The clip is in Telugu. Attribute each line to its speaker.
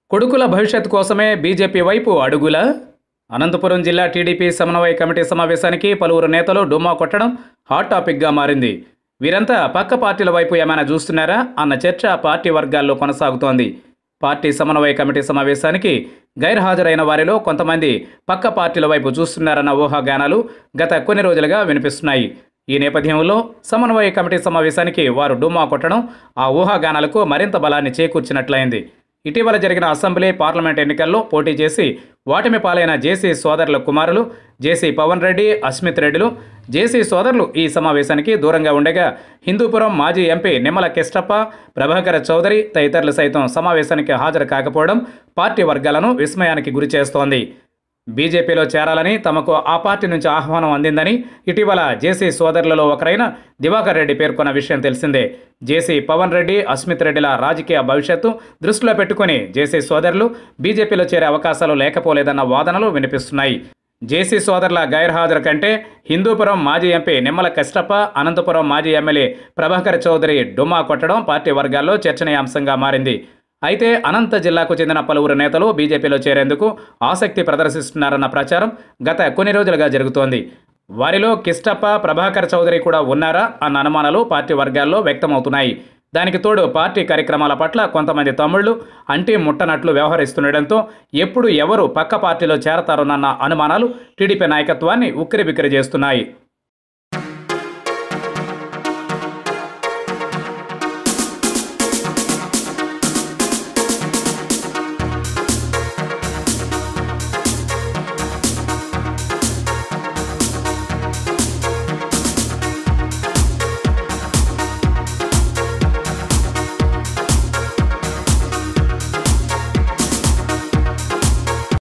Speaker 1: కొడుకుల భవిష్యత్ కోసమే బీజేపీ వైపు అడుగుల అనంతపురం జిల్లా టీడీపీ సమన్వయ కమిటీ సమావేశానికి పలువురు నేతలు డుమ్మా కొట్టడం హాట్ టాపిక్గా మారింది వీరంతా పక్క పార్టీల వైపు ఏమైనా చూస్తున్నారా అన్న చర్చ పార్టీ వర్గాల్లో కొనసాగుతోంది పార్టీ సమన్వయ కమిటీ సమావేశానికి గైర్హాజరైన వారిలో కొంతమంది పక్క పార్టీల వైపు చూస్తున్నారన్న ఊహాగానాలు గత కొన్ని రోజులుగా వినిపిస్తున్నాయి ఈ నేపథ్యంలో సమన్వయ కమిటీ సమావేశానికి వారు డుమ్మా కొట్టడం ఆ ఊహాగానాలకు మరింత బలాన్ని చేకూర్చినట్లయింది ఇటీవల జరిగిన అసెంబ్లీ పార్లమెంట్ ఎన్నికల్లో పోటీ చేసి ఓటమి పాలైన జేసీ సోదరుల కుమారులు జేసీ పవన్ రెడ్డి అస్మిత్ రెడ్డిలు జేసీ సోదరులు ఈ సమావేశానికి దూరంగా ఉండగా హిందూపురం మాజీ ఎంపీ నిమ్మల కిష్టప్ప ప్రభాకర చౌదరి తదితరులు సైతం సమావేశానికి హాజరు కాకపోవడం పార్టీ వర్గాలను విస్మయానికి గురిచేస్తోంది బీజేపీలో చేరాలని తమకు ఆ పార్టీ నుంచి ఆహ్వానం అందిందని ఇటీవల జేసీ సోదరులలో ఒకరైన దివాకర్ రెడ్డి పేర్కొన్న విషయం తెలిసిందే జేసీ పవన్ రెడ్డి అస్మిత్ రెడ్డిల రాజకీయ భవిష్యత్తు దృష్టిలో పెట్టుకుని జేసీ సోదరులు బీజేపీలో చేరే అవకాశాలు లేకపోలేదన్న వాదనలు వినిపిస్తున్నాయి జేసీ సోదరుల గైర్హాజరు కంటే హిందూపురం మాజీ ఎంపీ నిమ్మల కష్టప్ప అనంతపురం మాజీ ఎమ్మెల్యే ప్రభాకర్ చౌదరి డుమ్మా కొట్టడం పార్టీ వర్గాల్లో చర్చనీయాంశంగా మారింది అయితే అనంత జిల్లాకు చెందిన పలువురు నేతలు బీజేపీలో చేరేందుకు ఆసక్తి ప్రదర్శిస్తున్నారన్న ప్రచారం గత కొన్ని రోజులుగా జరుగుతోంది వారిలో కిష్టప్ప ప్రభాకర్ చౌదరి కూడా ఉన్నారా అన్న అనుమానాలు పార్టీ వర్గాల్లో వ్యక్తమవుతున్నాయి దానికి తోడు పార్టీ కార్యక్రమాల పట్ల కొంతమంది తమ్ముళ్లు అంటి ముట్టనట్లు వ్యవహరిస్తుండటంతో ఎప్పుడు ఎవరు పక్క పార్టీలో చేరతారోనన్న అనుమానాలు టీడీపీ నాయకత్వాన్ని ఉక్కిరిబిక్కిరి చేస్తున్నాయి